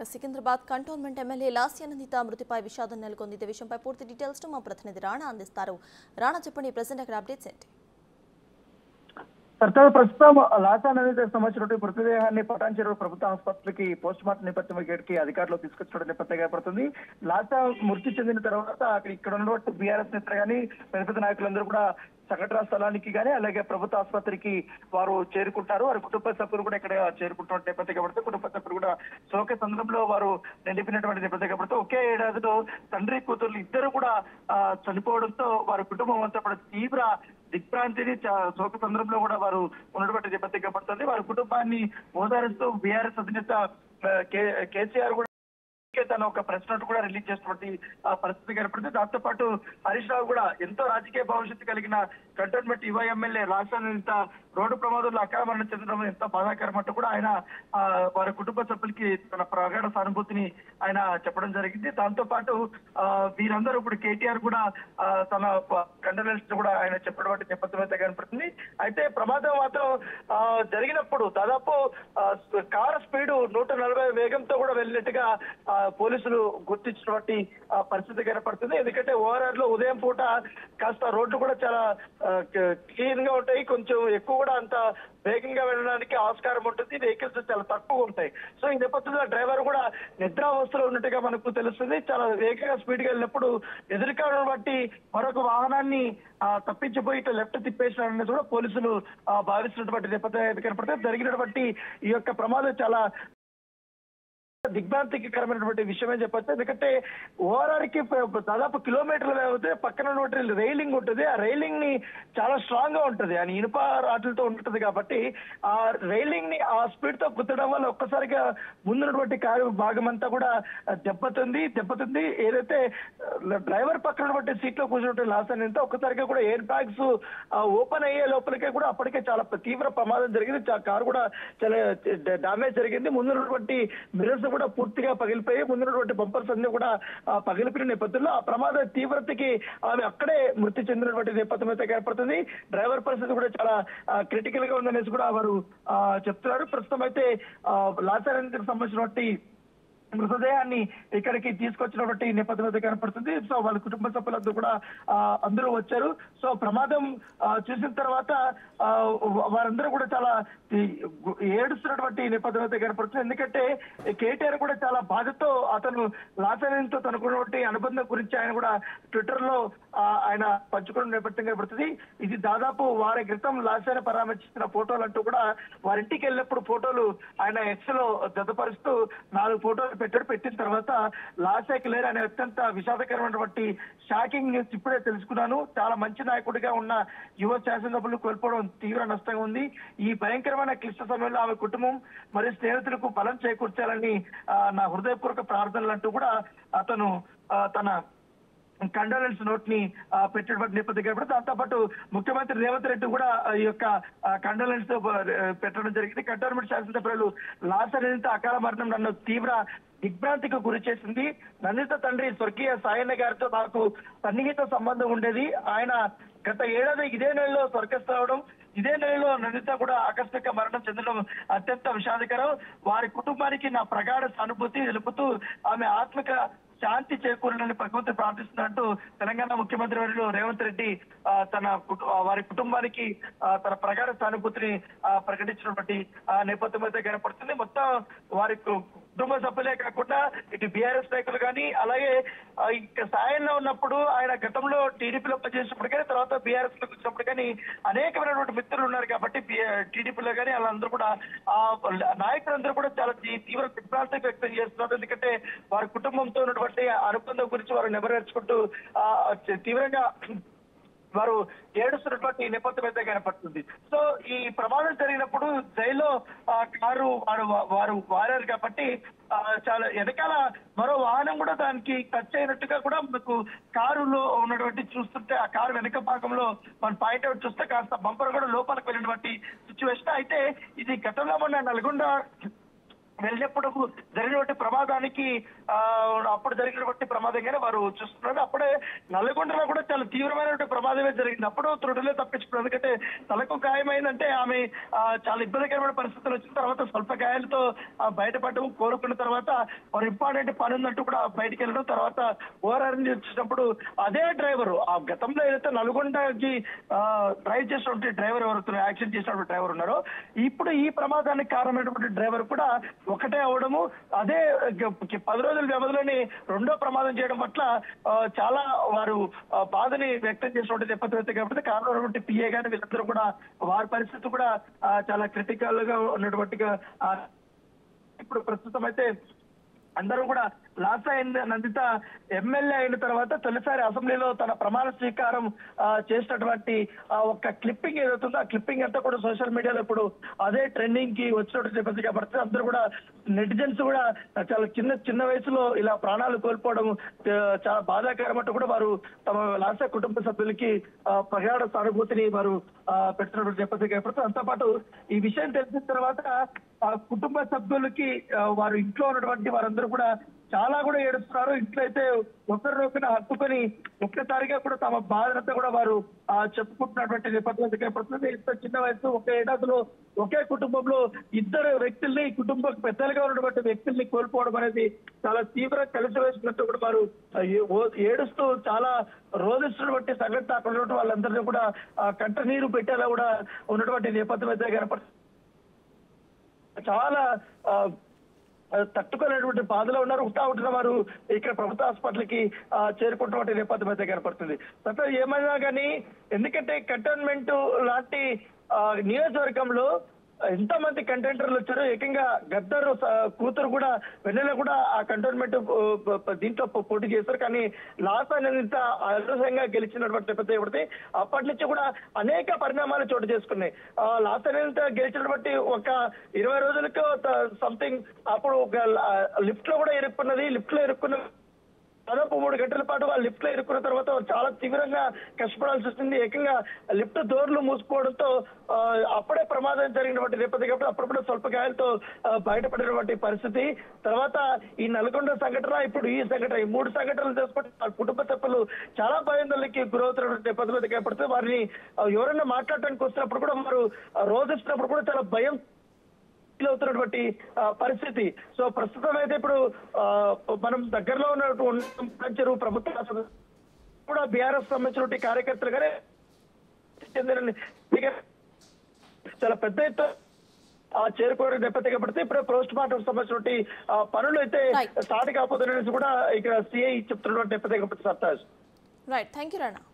Secunderabad cantonment MLA Lasya Nanditha మృతిపై విషాదం నెలకొంది ఇదే విషయంపై పూర్తి డీటెయిల్స్ మా ప్రతినిధి రాణా అందిస్తారు రాణా చెప్పండి ప్రజెంట్ అక్కడ అప్డేట్స్ ఏంటి సర్కారు ప్రస్తుతం లాసా నదికి సంబంధించినటువంటి మృతదేహాన్ని పటాన్ చెరువు ప్రభుత్వ ఆసుపత్రికి పోస్ట్ మార్టం నేపథ్యం గేట్కి అధికారులు తీసుకొచ్చిన నేపథ్యం ఏర్పడుతుంది లాసా మృతి చెందిన తర్వాత అక్కడ ఇక్కడ ఉన్నటువంటి బీఆర్ఎస్ నేతలు కానీ పెద్ద పెద్ద నాయకులందరూ కూడా సంఘటనా స్థలానికి కానీ అలాగే ప్రభుత్వ ఆసుపత్రికి వారు చేరుకుంటారు వారి కుటుంబ సభ్యులు కూడా ఇక్కడ చేరుకుంటున్న నేపథ్యం కాబట్టి కుటుంబ సభ్యులు కూడా శోక సందర్భంలో వారు నిలిపినటువంటి నేపథ్యం కాబట్టి ఒకే ఏడాదిలో తండ్రి కూతుర్లు ఇద్దరు కూడా ఆ, చనిపోవడంతో వారి కుటుంబం అంతా కూడా తీవ్ర దిగ్భ్రాంతిని చ- శోక సందర్భంలో కూడా వారు ఉన్నటువంటి నేపథ్యం కనబడుతుంది వారి కుటుంబాన్ని ఓదారుస్తూ బీఆర్ఎస్ అధినేత ఆ, కే- కేసీఆర్ కూడా తన ఒక ప్రెస్ నోట్ కూడా రిలీజ్ చేసినటువంటి ఆ, పరిస్థితి కనపడుతుంది దాంతో పాటు హరీష్ రావు కూడా ఎంతో రాజకీయ భవిష్యత్తు కలిగిన కంటోన్మెంట్ యువ ఎమ్మెల్యే రాష్ట్రాన్ని ఇంత రోడ్డు ప్రమాదంలో అకాల మరణం చెందడం ఎంతో బాధాకరం అంటూ కూడా ఆయన ఆ, వారి కుటుంబ సభ్యులకి తన ప్రగాఢ సానుభూతిని ఆయన చెప్పడం జరిగింది దాంతో పాటు ఆ, వీరందరూ ఇప్పుడు కేటీఆర్ కూడా ఆ, తన కండలెన్స్ కూడా ఆయన చెప్పడం వంటి నేపథ్యం అయితే కనపడుతుంది అయితే ప్రమాదం మాత్రం ఆ, జరిగినప్పుడు దాదాపు ఆ, కారు స్పీడ్ నూట నలభై వేగంతో కూడా వెళ్ళినట్టుగా ఆ, పోలీసులు గుర్తించినటువంటి ఆ, పరిస్థితి కనపడుతుంది ఎందుకంటే ఓఆర్ఆర్ లో ఉదయం పూట కాస్త రోడ్లు కూడా చాలా క్లీన్ గా ఉంటాయి కొంచెం ఎక్కువ కూడా అంత వేగంగా వెళ్ళడానికి ఆస్కారం ఉంటుంది వెహికల్స్ చాలా తక్కువ ఉంటాయి సో ఈ నేపథ్యంలో డ్రైవర్ కూడా నిద్రావస్థలో ఉన్నట్టుగా మనకు తెలుస్తుంది చాలా వేగంగా స్పీడ్ గా వెళ్ళినప్పుడు ఎదురుకాలను బట్టి మరొక వాహనాన్ని ఆ, తప్పించిపోయి ఇట్లా లెఫ్ట్ తిప్పేసినారనేది కూడా పోలీసులు ఆ, భావిస్తున్నటువంటి నేపథ్యం అయితే కనపడుతుంది జరిగినటువంటి ఈ యొక్క ప్రమాదం చాలా దిగ్భ్రాంతికరమైనటువంటి విషయమే చెప్పొచ్చు ఎందుకంటే ఓఆర్ఆర్ కి ప- దాదాపు కిలోమీటర్ల వ్యవధి పక్కన ఉన్నటువంటి రైలింగ్ ఉంటుంది ఆ రైలింగ్ ని చాలా స్ట్రాంగ్ గా ఉంటుంది అని ఇనుప రాట్లతో ఉంటుంది కాబట్టి ఆ రైలింగ్ ని ఆ స్పీడ్ తో గుద్దడం వల్ల ఒక్కసారిగా ముందున్నటువంటి కారు భాగం అంతా కూడా దెబ్బతుంది దెబ్బతుంది ఏదైతే డ్రైవర్ పక్కన ఉన్నటువంటి సీట్ లో కూర్చున్నటువంటి లాసన్ ఎంత ఒక్కసారిగా కూడా ఎయిర్ బ్యాగ్స్ ఓపెన్ అయ్యే లోపలికే కూడా అప్పటికే చాలా తీవ్ర ప్రమాదం జరిగింది చా- కారు కూడా చాలా డామేజ్ జరిగింది ముందున్నటువంటి మిర్రర్స్ కూడా పూర్తిగా పగిలిపోయి ముందున్నటువంటి బంపర్స్ అన్ని కూడా ఆ, పగిలిపోయిన నేపథ్యంలో ఆ ప్రమాద తీవ్రతకి ఆమె అక్కడే మృతి చెందినటువంటి నేపథ్యం అయితే ఏర్పడుతుంది డ్రైవర్ పరిస్థితి కూడా చాలా క్రిటికల్ గా ఉందనేసి కూడా వారు ఆ, చెప్తున్నారు ప్రస్తుతం అయితే లాసారానికి సంబంధించినటువంటి మృతదేహాన్ని ఇక్కడికి తీసుకొచ్చినటువంటి నేపథ్యం అయితే కనపడుతుంది సో వాళ్ళ కుటుంబ సభ్యులందరూ కూడా ఆ, అందరూ వచ్చారు సో ప్రమాదం ఆ, చూసిన తర్వాత ఆ, వారందరూ కూడా చాలా ఈ గు- ఏడుస్తున్నటువంటి నేపథ్యం అయితే కనపడుతుంది ఎందుకంటే కేటీఆర్ కూడా చాలా బాధతో అతను లాసనంతో తనకున్నటువంటి అనుబంధం గురించి ఆయన కూడా ట్విట్టర్ లో ఆ, ఆయన పంచుకున్న నేపథ్యం కనపడుతుంది ఇది దాదాపు వారి క్రితం లాసాన్ని పరామర్శించిన ఫోటోలు అంటూ కూడా వారింటికి వెళ్ళినప్పుడు ఫోటోలు ఆయన ఎక్స్ లో జతపరుస్తూ నాలుగు ఫోటోలు పెట్టాడు పెట్టిన తర్వాత లాసాకి లేరు అనే అత్యంత విషాదకరమైనటువంటి షాకింగ్ న్యూస్ ఇప్పుడే తెలుసుకున్నాను చాలా మంచి నాయకుడిగా ఉన్న యువ శాసనసభ్యులు కోల్పోవడం తీవ్ర నష్టంగా ఉంది ఈ భయంకరమైన క్లిష్ట సమయంలో ఆమె కుటుంబం మరియు స్నేహితులకు బలం చేకూర్చాలని ఆ, నా హృదయపూర్వక ప్రార్థనలు అంటూ కూడా అతను ఆ, తన కండోలెన్స్ నోట్ ని ఆ, పెట్టినటువంటి నేపథ్యం కాబట్టి దాంతో పాటు ముఖ్యమంత్రి రేవంత్ రెడ్డి కూడా ఆ, ఈ యొక్క కండోలెన్స్ పెట్టడం జరిగింది కంటోన్మెంట్ శాసనసభ్యులు లాసర్ అకాల మరణం నన్ను తీవ్ర దిగ్భ్రాంతికి గురి చేసింది నందిత తండ్రి స్వర్గీయ సాయన్న గారితో నాకు సన్నిహిత సంబంధం ఉండేది ఆయన గత ఏడాది ఇదే నెలలో స్వర్గస్థ అవడం ఇదే నెలలో నందిత కూడా ఆకస్మిక మరణం చెందడం అత్యంత విషాదకరం వారి కుటుంబానికి నా ప్రగాఢ సానుభూతి తెలుపుతూ ఆమె ఆత్మిక శాంతి చేకూరాలని భగవంతుని ప్రార్థిస్తున్నట్టు తెలంగాణ ముఖ్యమంత్రి వర్యులు రేవంత్ రెడ్డి ఆ, తన కుటు- ఆ, వారి కుటుంబానికి ఆ, తన ప్రగాఢ సానుభూతిని ఆ, ప్రకటించినటువంటి ఆ, నేపథ్యం అయితే కనపడుతుంది మొత్తం వారి కు- కుటుంబ సభ్యులే కాకుండా ఇటు బీఆర్ఎస్ నాయకులు కానీ అలాగే ఆ, ఇక సాయంలో ఉన్నప్పుడు ఆయన గతంలో టీడీపీలో పనిచేసినప్పుడు కానీ తర్వాత బీఆర్ఎస్ లోకి వచ్చినప్పుడు కానీ అనేకమైనటువంటి మిత్రులు ఉన్నారు కాబట్టి టీడీపీలో కానీ వాళ్ళందరూ కూడా ఆ నాయకులందరూ కూడా చాలా తీ- తీవ్ర దిగ్భ్రాంతి వ్యక్తం చేస్తున్నారు ఎందుకంటే వారి కుటుంబంతో ఉన్నటువంటి అనుబంధం గురించి వారు నెమరేర్చుకుంటూ ఆ, తీవ్రంగా వారు ఏడుస్తున్నటువంటి నేపథ్యం అయితే కనపడుతుంది సో ఈ ప్రమాదం జరిగినప్పుడు జైల్లో ఆ కారు వారు వారు వారారు కాబట్టి ఆ, చాలా వెనకాల మరో వాహనం కూడా దానికి టచ్ అయినట్టుగా కూడా మనకు కారులో ఉన్నటువంటి చూస్తుంటే ఆ కారు వెనక భాగంలో మనం పాయింట్ అవుట్ చూస్తే కాస్త బంపర్ కూడా లోపలికి వెళ్ళినటువంటి సిచ్యువేషన్ అయితే ఇది గతంలో మొన్న నల్గొండ వెళ్ళినప్పుడు జరిగినటువంటి ప్రమాదానికి ఆ, అప్పుడు జరిగినటువంటి ప్రమాదంగానే వారు చూస్తున్నారు అప్పుడే నల్గొండలో కూడా చాలా తీవ్రమైనటువంటి ప్రమాదమే జరిగింది అప్పుడు త్రుటిలో తప్పించుకున్నారు ఎందుకంటే తలకు గాయమైందంటే ఆమె ఆ, చాలా ఇబ్బందికరమైన పరిస్థితులు వచ్చిన తర్వాత స్వల్ప గాయాలతో ఆ, బయటపడడం కోలుకున్న తర్వాత వారు ఇంపార్టెంట్ పని ఉందంటూ కూడా బయటికి వెళ్ళడం తర్వాత ఓఆర్ఆర్ నుంచి వచ్చినప్పుడు అదే డ్రైవర్ ఆ గతంలో ఏదైతే నల్గొండకి ఆ, డ్రైవ్ చేసినటువంటి డ్రైవర్ ఎవరు యాక్సిడెంట్ చేసినటువంటి డ్రైవర్ ఉన్నారో ఇప్పుడు ఈ ప్రమాదానికి కారణమైనటువంటి డ్రైవర్ కూడా ఒకటే అవడము అదే గ- పది రోజుల వ్యవధిలోని రెండో ప్రమాదం చేయడం పట్ల ఆ, చాలా వారు ఆ, బాధని వ్యక్తం చేసినటువంటి నేపథ్యం కాబట్టి కారణమైనటువంటి పిఏ గాని వీళ్ళందరూ కూడా వారి పరిస్థితి కూడా ఆ, చాలా క్రిటికల్ గా ఉన్నటువంటిగా ఆ, ఇప్పుడు ప్రస్తుతం అయితే అందరూ కూడా లాస్ అయిన నందిత ఎమ్మెల్యే అయిన తర్వాత తొలిసారి అసెంబ్లీలో తన ప్రమాణ స్వీకారం ఆ, చేసినటువంటి ఆ ఒక్క క్లిప్పింగ్ ఏదవుతుందో ఆ క్లిప్పింగ్ అంతా కూడా సోషల్ మీడియాలో ఇప్పుడు అదే ట్రెండింగ్ కి వచ్చినటువంటి నేపథ్యం కాబట్టి అందరూ కూడా నెటిజన్స్ కూడా చాలా చిన్న చిన్న వయసులో ఇలా ప్రాణాలు కోల్పోవడం ఆ, చాలా బాధాకరం అంటూ కూడా వారు తమ లాస కుటుంబ సభ్యులకి ఆ, ప్రగాఢ సానుభూతిని వారు ఆ, పెట్టినటువంటి నేపథ్యం కాబట్టి అంతో పాటు ఈ విషయం తెలిసిన తర్వాత ఆ కుటుంబ సభ్యులకి ఆ, వారు ఇంట్లో ఉన్నటువంటి వారందరూ కూడా చాలా కూడా ఏడుస్తున్నారు ఇంట్లో అయితే ఒకరినొకరిని హత్తుకొని ఒక్కసారిగా కూడా తమ బాధనంతా కూడా వారు ఆ చెప్పుకుంటున్నటువంటి నేపథ్యం ఎందుకంటే ఇంత చిన్న వయసు ఒక ఏడాదిలో ఒకే కుటుంబంలో ఇద్దరు వ్యక్తుల్ని కుటుంబ పెద్దలుగా ఉన్నటువంటి వ్యక్తుల్ని కోల్పోవడం అనేది చాలా తీవ్ర కలిసి వేసినట్టు కూడా వారు ఆ, ఏ- ఓ- ఏడుస్తూ చాలా రోధిస్తున్నటువంటి సంఘటన అక్కడ ఉన్నటువంటి వాళ్ళందరినీ కూడా ఆ, కంట నీరు పెట్టేలా కూడా ఉన్నటువంటి నేపథ్యం అయితే కనపడుతుంది చాలా ఆ, ఆ, తట్టుకోలేనటువంటి బాధలో ఉన్నారు ఉంటా ఉంటున్న వారు ఇక్కడ ప్రభుత్వ హాస్పిటల్ కి చేరుకుంటున్నటువంటి నేపథ్యం అయితే కనపడుతుంది తర్వాత ఏమైనా కానీ ఎందుకంటే కంటోన్మెంట్ లాంటి ఆ, నియోజకవర్గంలో ఎంతమంది కంటెంటర్లు వచ్చారో ఏకంగా గద్దర్ స- కూతురు కూడా వెన్నెల కూడా ఆ కంటోన్మెంట్ దీంట్లో పో- పోటీ చేశారు కానీ లాస్ అనేది ఇంత అలసంగా గెలిచినటువంటి నేపథ్యం ఏమిటి అప్పటి నుంచి కూడా అనేక పరిణామాలు చోటు చేసుకున్నాయి ఆ లాస్ అనేది గెలిచినటువంటి ఒక ఇరవై రోజులకు సంథింగ్ అప్పుడు ఒక లిఫ్ట్ లో కూడా ఇరుక్కున్నది లిఫ్ట్ లో ఇరుక్కున్న దాదాపు మూడు గంటల పాటు ఆ లిఫ్ట్ లో ఇరుక్కున్న తర్వాత వాళ్ళు చాలా తీవ్రంగా కష్టపడాల్సి వస్తుంది ఏకంగా లిఫ్ట్ డోర్లు మూసుకోవడంతో ఆ, అప్పుడే ప్రమాదం జరిగినటువంటి నేపథ్యం కాబట్టి అప్పుడప్పుడు స్వల్ప గాయాలతో ఆ, బయటపడినటువంటి పరిస్థితి తర్వాత ఈ నల్గొండ సంఘటన ఇప్పుడు ఈ సంఘటన ఈ మూడు సంఘటనలు చేసుకుంటే వాళ్ళ కుటుంబ సభ్యులు చాలా భయాందోళనకి గురవుతున్నటువంటి నేపథ్యం అయితే కనపడుతుంది వారిని ఆ, ఎవరైనా మాట్లాడటానికి వస్తున్నప్పుడు కూడా వారు ఆ, రోధిస్తున్నప్పుడు కూడా చాలా భయం ఫీల్ అవుతున్నటువంటి ఆ, పరిస్థితి సో ప్రస్తుతం అయితే ఇప్పుడు ఆ, మనం దగ్గరలో ఉన్నటువంటి చెరువు ప్రభుత్వ ఆసుపత్రి కూడా బీఆర్ఎస్ సంబంధించినటువంటి కార్యకర్తలు కానీ చెందిన చాలా పెద్ద ఎత్తున ఆ చేరుకోవడం నేపథ్యం పడితే ఇప్పుడు పోస్ట్ మార్టం సంబంధించినటువంటి ఆ, పనులు అయితే Right. స్టార్ట్ కాకపోతున్నాయని కూడా ఇక్కడ సిఐ చెప్తున్నటువంటి నేపథ్యం Sartaj right thank you Rana